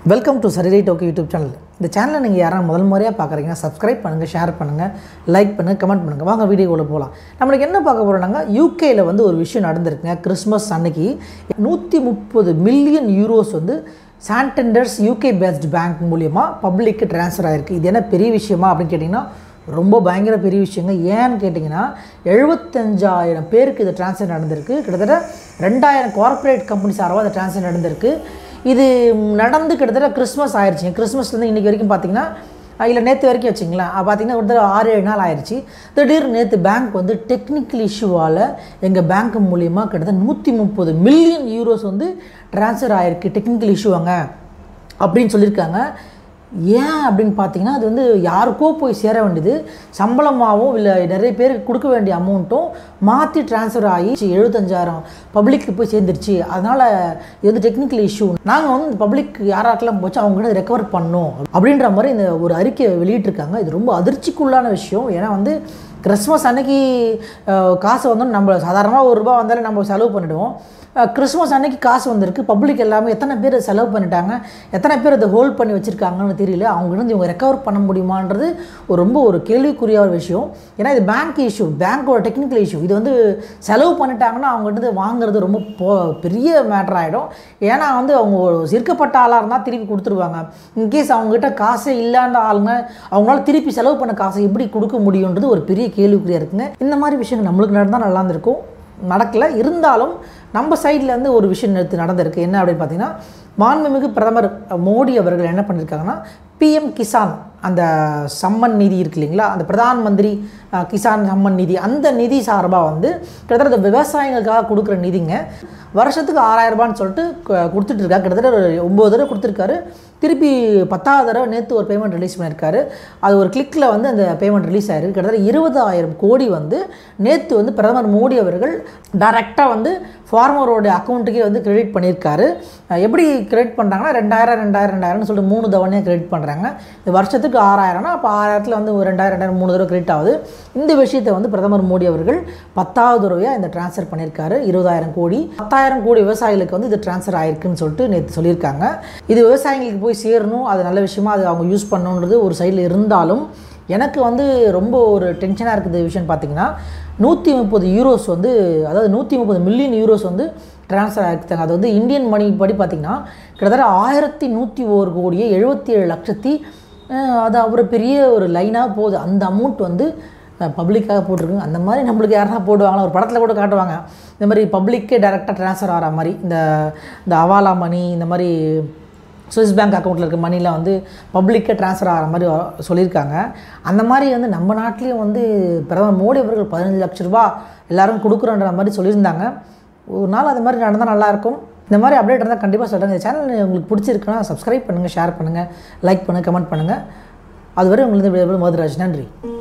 welcome to சரிரை டோக்கி YouTube channel இந்த சேனலை நீங்கள் யாராவது முதல் முறையாக பார்க்குறீங்கன்னா சப்ஸ்கிரைப் பண்ணுங்கள் ஷேர் பண்ணுங்கள் லைக் பண்ணுங்கள் கமெண்ட் பண்ணுங்கள் வாங்க வீடியோக்குள்ளே போகலாம் நம்மளுக்கு என்ன பார்க்க போகிறோம்னாங்க யூகேயில் வந்து ஒரு விஷயம் நடந்திருக்குங்க கிறிஸ்மஸ் அன்னைக்கு நூற்றி முப்பது மில்லியன் யூரோஸ் வந்து சாண்டண்டர்ஸ் யூகே பேஸ்ட் பேங்க் மூலியமாக பப்ளிக்கு ட்ரான்ஸ்ஃபர் ஆகிருக்கு இது என்ன பெரிய விஷயமா அப்படின்னு கேட்டிங்கன்னா ரொம்ப பயங்கர பெரிய விஷயங்க ஏன்னு கேட்டிங்கன்னா எழுபத்தஞ்சாயிரம் பேருக்கு இது ட்ரான்ஸ்ஃபர் நடந்திருக்கு கிட்டத்தட்ட ரெண்டாயிரம் கார்ப்பரேட் கம்பெனி சார்பாக அந்த ட்ரான்ஸ்ஃபர் நடந்திருக்கு இது நடந்து கிட்டத்தட்ட கிறிஸ்மஸ் ஆயிடுச்சுங்க கிறிஸ்மஸ்லேருந்து இன்றைக்கி வரைக்கும் பார்த்தீங்கன்னா இல்லை நேற்று வரைக்கும் வச்சுங்களேன் பார்த்தீங்கன்னா கிட்டத்தட்ட ஆறு ஏழு நாள் ஆயிடுச்சு திடீர்னு நேற்று பேங்க் வந்து டெக்னிக்கல் இஷ்யூவால் எங்கள் பேங்க் மூலியமாக கிட்டத்தட்ட நூற்றி முப்பது மில்லியன் யூரோஸ் வந்து ட்ரான்ஸ்ஃபர் ஆகிருக்கு டெக்னிக்கல் இஷ்யூவாங்க அப்படின்னு சொல்லியிருக்காங்க ஏன் அப்படின்னு பார்த்தீங்கன்னா அது வந்து யாருக்கோ போய் சேர வேண்டியது சம்பளமாகவும் இல்லை நிறைய பேருக்கு கொடுக்க வேண்டிய அமௌண்ட்டும் மாற்றி ட்ரான்ஸ்ஃபர் ஆகி எழுபத்தஞ்சாயிரம் பப்ளிக்கு போய் சேர்ந்துருச்சு அதனால் இது வந்து டெக்னிக்கல் இஷ்யூ நாங்கள் வந்து பப்ளிக் யாராக்கெல்லாம் போச்சு அவங்க கிட்ட ரெக்கவர் பண்ணோம் அப்படின்ற மாதிரி இந்த ஒரு அறிக்கையை வெளியிட்டிருக்காங்க இது ரொம்ப அதிர்ச்சிக்குள்ளான விஷயம் ஏன்னா வந்து கிறிஸ்மஸ் அன்னைக்கு அஹ், காசு வந்தோம் நம்ம சாதாரணமாக ஒரு ரூபா வந்தாலும் நம்ம செலவு பண்ணிவிடுவோம் கிறிஸ்மஸ் அன்னைக்கு காசு வந்திருக்கு பப்ளிக் எல்லாமே எத்தனை பேர் செலவு பண்ணிட்டாங்க எத்தனை பேர் அதை ஹோல்ட் பண்ணி வச்சுருக்காங்கன்னு தெரியல அவங்க இருந்து இவங்க ரெக்கவர் பண்ண முடியுமான்றது ஒரு ரொம்ப ஒரு கேள்விக்குரிய ஒரு விஷயம் ஏன்னா இது பேங்க் இஷ்யூ பேங்க்கோட டெக்னிக்கல் இஷ்யூ இது வந்து செலவு பண்ணிட்டாங்கன்னா அவங்ககிட்ட வாங்குறது ரொம்ப போ பெரிய மேட்டர் ஆகிடும் ஏன்னா வந்து அவங்க ஒரு இருக்கப்பட்ட ஆளாக இருந்தால் திருப்பி கொடுத்துருவாங்க இன்கேஸ் அவங்ககிட்ட காசே இல்லாத ஆளுங்க அவங்களால திருப்பி செலவு பண்ண காசை எப்படி கொடுக்க முடியுன்றது ஒரு பெரிய கேள்விக்குறியாக இருக்குங்க இந்த மாதிரி விஷயங்கள் நம்மளுக்கு நடந்தால் நல்லா இருந்திருக்கும் நடக்கலை இருந்தாலும் நம்ம சைடில் இருந்து ஒரு விஷயம் நேற்று நடந்திருக்கு என்ன அப்படின்னு பார்த்தீங்கன்னா மாண்புமிகு பிரதமர் மோடி அவர்கள் என்ன பண்ணியிருக்காங்கன்னா பிஎம் கிசான் அந்த சம்மன் நிதி இருக்கு இல்லைங்களா அந்த பிரதான் மந்திரி அஹ், கிசான் சம்மன் நிதி அந்த நிதி சார்பாக வந்து கிட்டத்தட்ட இந்த விவசாயிகளுக்காக கொடுக்குற நிதிங்க வருஷத்துக்கு ஆறாயிரம் ரூபான்னு சொல்லிட்டு கு- கொடுத்துட்டு இருக்காரு கிட்டத்தட்ட ஒரு ஒம்பது தடவை கொடுத்துருக்காரு திருப்பி பத்தாவது தடவை நேற்று ஒரு பேமெண்ட் ரிலீஸ் பண்ணியிருக்காரு அது ஒரு கிளிக்கில் வந்து அந்த பேமெண்ட் ரிலீஸ் ஆயிருக்கு கிட்டத்தட்ட இருபதாயிரம் கோடி வந்து நேற்று வந்து பிரதமர் மோடி அவர்கள் டைரெக்டாக வந்து ஃபார்மரோட அக்கௌண்ட்டுக்கே வந்து கிரெடிட் பண்ணியிருக்காரு அஹ் எப்படி கிரெடிட் பண்ணுறாங்கன்னா ரெண்டாயிரம் ரெண்டாயிரம் ரெண்டாயிரம்னு சொல்லிட்டு மூணு தவணையாக கிரெடிட் பண்ணுறாங்க இந்த வருஷத்துக்கு ஆறாயிரம்னா அப்போ ஆறாயிரத்தில் வந்து ஒரு ரெண்டாயிரம் ரெண்டாயிரம் மூணு தடவை கிரெடிட் ஆகுது இந்த விஷயத்தை வந்து பிரதமர் மோடி அவர்கள் பத்தாவது தடவையாக இந்த ட்ரான்ஸ்ஃபர் பண்ணியிருக்காரு இருபதாயிரம் கோடி பத்தாயிரம் கோடி விவசாயிகளுக்கு வந்து இது ட்ரான்ஸ்ஃபர் ஆயிருக்குன்னு சொல்லிட்டு நேற்று சொல்லியிருக்காங்க இது விவசாயிகளுக்கு போய் சேரணும் அது நல்ல விஷயமா அது அவங்க யூஸ் பண்ணணுன்றது ஒரு சைடில் இருந்தாலும் எனக்கு வந்து ரொம்ப ஒரு டென்ஷனாக இருக்குது விஷயம் பார்த்தீங்கன்னா நூற்றி முப்பது யூரோஸ் வந்து அதாவது நூற்றி முப்பது மில்லியன் யூரோஸ் வந்து ட்ரான்ஸ்ஃபர் ஆகிருக்காங்க அது வந்து இந்தியன் மணி படி பார்த்திங்கன்னா கிட்டத்தட்ட ஆயிரத்தி நூற்றி ஒரு கோடியே எழுபத்தி ஏழு லட்சத்தி அஹ், அது ஒரு பெரிய ஒரு லைனாக போகுது அந்த அமௌண்ட் வந்து பப்ளிக்காக போட்டிருக்குங்க அந்த மாதிரி நம்மளுக்கு யாரா போடுவாங்களா ஒரு படத்தில் கூட காட்டுவாங்க இந்த மாதிரி பப்ளிக்கே டேரெக்டாக ட்ரான்ஸ்ஃபர் ஆகிற மாதிரி இந்த இந்த அவாலா மணி இந்த மாதிரி சுவிஸ் பேங்க் அக்கௌண்ட்டில் இருக்க மணிலாம் வந்து பப்ளிக்கே ட்ரான்ஸ்ஃபர் ஆகிற மாதிரி வ- சொல்லியிருக்காங்க அந்த மாதிரி வந்து நம்ம நாட்டிலையும் வந்து பிரதமர் மோடி அவர்கள் பதினஞ்சு லட்ச ரூபா எல்லாரும் கொடுக்குறோன்ற மாதிரி சொல்லியிருந்தாங்க ஒரு நாள் அது மாதிரி நடந்தால் நல்லாயிருக்கும் இந்த மாதிரி அப்டேட் இருந்தால் கண்டிப்பாக சொல்கிறேன் இந்த சேனல் உங்களுக்கு பிடிச்சிருக்குன்னா சப்ஸ்கிரைப் பண்ணுங்கள் ஷேர் பண்ணுங்கள் லைக் பண்ணுங்கள் கமெண்ட் பண்ணுங்கள் அதுவரை உங்களுக்கு விடைபெறும் மதுராஜ் நன்றி